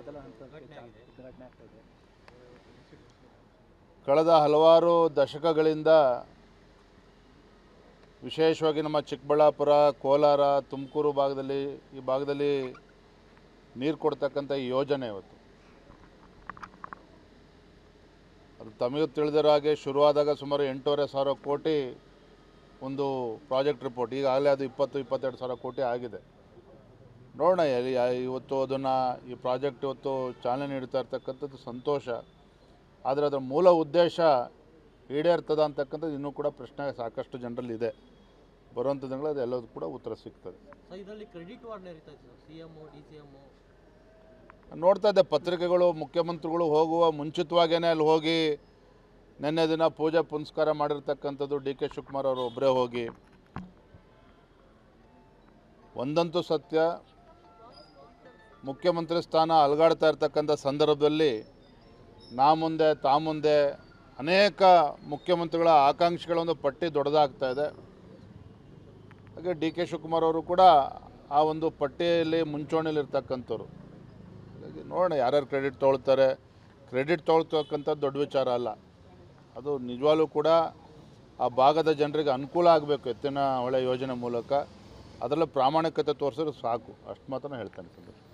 ಮೊದಲ ಹಂತಕ್ಕೆ ಘಟನೆ ಆಗ್ತಾ ಇದೆ ಕಳೆದ ಹಲವಾರು ದಶಕಗಳಿಂದ ವಿಶೇಷವಾಗಿ ನಮ್ಮ ಚಿಕ್ಕಬಳ್ಳಾಪುರ ಕೋಲಾರ ತುಮಕೂರು ಭಾಗದಲ್ಲಿ ಈ ಭಾಗದಲ್ಲಿ ನೀರು ಕೊಡ್ತಕ್ಕಂಥ ಈ ಯೋಜನೆ ಇವತ್ತು ಅದು ತಮಗೂ ತಿಳಿದಿರೋ ಹಾಗೆ ಶುರುವಾದಾಗ ಸುಮಾರು ಎಂಟೂವರೆ ಸಾವಿರ ಕೋಟಿ ಒಂದು ಪ್ರಾಜೆಕ್ಟ್ ರಿಪೋರ್ಟ್ ಈಗಾಗಲೇ ಅದು ಇಪ್ಪತ್ತು ಇಪ್ಪತ್ತೆರಡು ಸಾವಿರ ಕೋಟಿ ಆಗಿದೆ ನೋಡೋಣ ಎಲ್ಲಿ- ಯಾ- ಇವತ್ತು ಅದನ್ನು ಈ ಪ್ರಾಜೆಕ್ಟ್ ಇವತ್ತು ಚಾಲನೆ ನೀಡ್ತಾ ಇರ್ತಕ್ಕಂಥದ್ದು ಸಂತೋಷ ಆದರೆ ಅದರ ಮೂಲ ಉದ್ದೇಶ ಈಡೇರ್ತದ ಅಂತಕ್ಕಂಥದ್ದು ಇನ್ನೂ ಕೂಡ ಪ್ರಶ್ನೆ ಸಾಕಷ್ಟು ಜನರಲ್ಲಿ ಇದೆ ಬರುವಂಥ ದಿನಗಳು ಅದು ಎಲ್ಲದೂ ಕೂಡ ಉತ್ತರ ಸಿಗ್ತದೆ ಸರ್ ಇದರಲ್ಲಿ ಕ್ರೆಡಿಟ್ ವಾರ್ ನಡೀತಾ ಇತ್ತು sir C M D C M ನೋಡ್ತಾ ಇದ್ದೆ ಪತ್ರಿಕೆಗಳು ಮುಖ್ಯಮಂತ್ರಿಗಳು ಹೋಗುವ ಮುಂಚಿತವಾಗೇ ಅಲ್ಲಿ ಹೋಗಿ ನಿನ್ನೆ ದಿನ ಪೂಜೆ ಪುನಸ್ಕಾರ ಮಾಡಿರ್ತಕ್ಕಂಥದ್ದು ಡಿ ಕೆ ಶಿವಕುಮಾರ್ ಅವರು ಒಬ್ಬರೇ ಹೋಗಿ ಒಂದಂತೂ ಸತ್ಯ ಮುಖ್ಯಮಂತ್ರಿ ಸ್ಥಾನ ಅಲುಗಾಡ್ತಾ ಇರ್ತಕ್ಕಂಥ ಸಂದರ್ಭದಲ್ಲಿ ನಾ ಮುಂದೆ ತಾ ಮುಂದೆ ಅನೇಕ ಮುಖ್ಯಮಂತ್ರಿಗಳ ಆಕಾಂಕ್ಷೆಗಳ ಒಂದು ಪಟ್ಟಿ ದೊಡ್ಡದಾಗ್ತಾ ಇದೆ ಹಾಗೆ ಡಿ ಕೆ ಶಿವಕುಮಾರ್ ಅವರು ಕೂಡ ಆ ಒಂದು ಪಟ್ಟಿಯಲ್ಲಿ ಮುಂಚೂಣಿಲಿರ್ತಕ್ಕಂಥವ್ರು ಹಾಗಾಗಿ ನೋಡೋಣ ಯಾರ್ಯಾರು ಕ್ರೆಡಿಟ್ ತೊಗೊಳ್ತಾರೆ ಕ್ರೆಡಿಟ್ ತೊಗೊಳ್ತಕ್ಕಂಥದ್ದು ದೊಡ್ಡ ವಿಚಾರ ಅಲ್ಲ ಅದು ನಿಜವಾಗ್ಲೂ ಕೂಡ ಆ ಭಾಗದ ಜನರಿಗೆ ಅನುಕೂಲ ಆಗಬೇಕು ಎತ್ತಿನ ಹೊಳೆ ಯೋಜನೆ ಮೂಲಕ ಅದರಲ್ಲೂ ಪ್ರಾಮಾಣಿಕತೆ ತೋರಿಸಿದ್ರೆ ಸಾಕು ಅಷ್ಟು ಮಾತ್ರ ಹೇಳ್ತೇನೆ ಸಂದೇಶ